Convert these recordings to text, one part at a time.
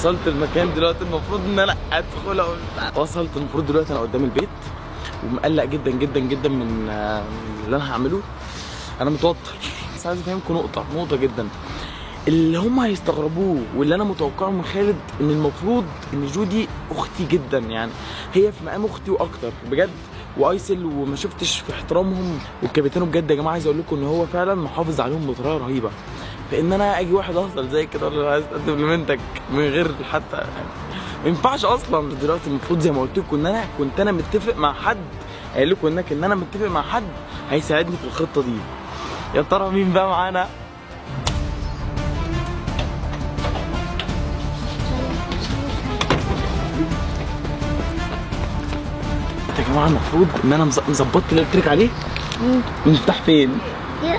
وصلت المكان دلوقتي المفروض ان انا ادخل أو- وصلت المفروض دلوقتي انا قدام البيت ومقلق جدا جدا جدا من آه، من اللي انا هعمله انا متوتر بس عايز افهمكم نقطه نقطه جدا اللي هم هيستغربوه واللي انا متوقعه من خالد ان المفروض ان جودي اختي جدا يعني هي في مقام اختي واكتر بجد وايسل وما شفتش في احترامهم والكابيتانو بجد يا جماعه عايز اقول لكم ان هو فعلا محافظ عليهم بطريقه رهيبه فان انا اجي واحد افضل زي كده اقول له عايز تقدم لبنتك من غير حتى يعني ما ينفعش اصلا دلوقتي المفروض زي ما قلت لكم ان انا كنت انا متفق مع حد قايل لكم انك ان انا متفق مع حد هيساعدني في الخطه دي يا ترى مين بقى معانا يا جماعه المفروض ان انا مز- مظبط اللي قلت لك عليه المفتاح فين؟ يا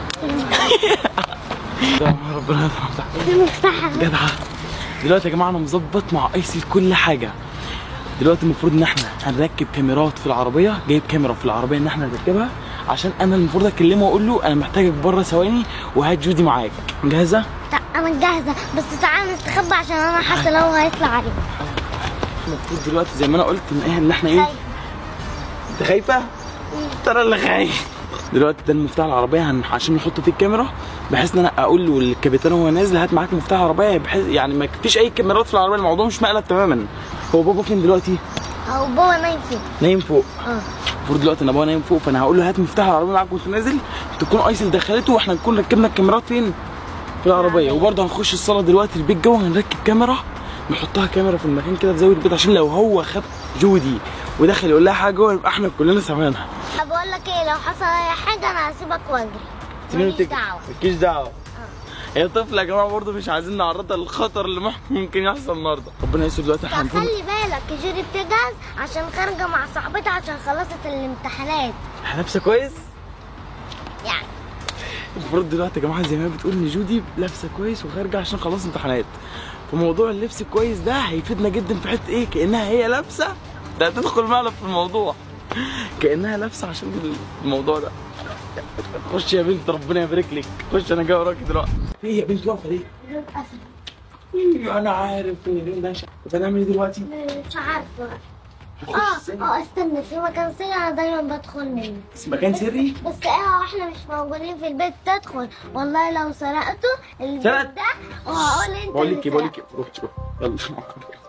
يا ربنا المفتاح المفتاح جدعة دلوقتي يا جماعة أنا مظبط مع أيسل كل حاجة دلوقتي المفروض إن إحنا هنركب كاميرات في العربية جايب كاميرا في العربية إن إحنا نركبها عشان أنا المفروض أكلمه وأقول له أنا محتاجك بره ثواني وهات جودي معاك جاهزة؟ تع- انا جاهزه بس تعالى نستخبى عشان انا حاسه لو هيطلع علينا المفروض دلوقتي زي ما أنا قلت إن إيه إن إحنا إيه؟ أنت خايفة؟ ترى اللي خايف دلوقتي ده المفتاح العربية هن... عشان نحطه فيه الكاميرا بحيث ان انا اقول له الكابيتان وهو نازل هات معاك مفتاح العربية بحيث يعني ما فيش اي كاميرات في العربية الموضوع مش مقلب تماما هو بابا فين دلوقتي؟ او بابا نايم فين نايم فوق اه المفروض دلوقتي ان ابويا نايم فوق فانا هقول له هات مفتاح العربيه معاك وانت نازل تكون ايسل دخلته واحنا نكون ركبنا الكاميرات فين في العربيه وبرضه هنخش الصاله دلوقتي البيت جوه هنركب كاميرا نحطها كاميرا في المكان كده في زاويه البيت عشان لو هو خد جودي ودخل يقول لها حاجه جوه يبقى احنا كلنا سامعينها بقول لك ايه لو حصل اي حاجه انا هسيبك واجري ماليش دعوه مالكيش دعوه هي طفله يا جماعه برضه مش عايزين نعرضها للخطر اللي ممكن يحصل النهارده ربنا يستر دلوقتي احنا طب هنكون خلي بالك جودي بتجهز عشان خارجه مع صاحبتها عشان خلصت الامتحانات احنا لابسه كويس يعني المفروض دلوقتي يا جماعه زي ما هي بتقول ان جودي لابسه كويس وخارجه عشان خلاص امتحانات فموضوع اللبس الكويس ده هيفيدنا جدا في حته ايه كانها هي لابسه ده هتدخل معنا في الموضوع كانها لابسه عشان الموضوع ده خش يا بنت ربنا يبارك لك خش انا جاي وراكي دلوقتي في ايه يا بنت واقفه ليه؟ للاسف إيه، انا عارف ان اليوم ده شا- طب هنعمل ايه دلوقتي؟ مش عارفه هنخش اه ازاي؟ اه استنى في مكان سري انا دايما بدخل منه بس مكان سري بس ايه احنا مش موجودين في البيت تدخل والله لو سرقته البيت سرقت؟ ده وهقول انت بقول اللي لك إيه، بقول لك سرقته. إيه، روح شوف يلا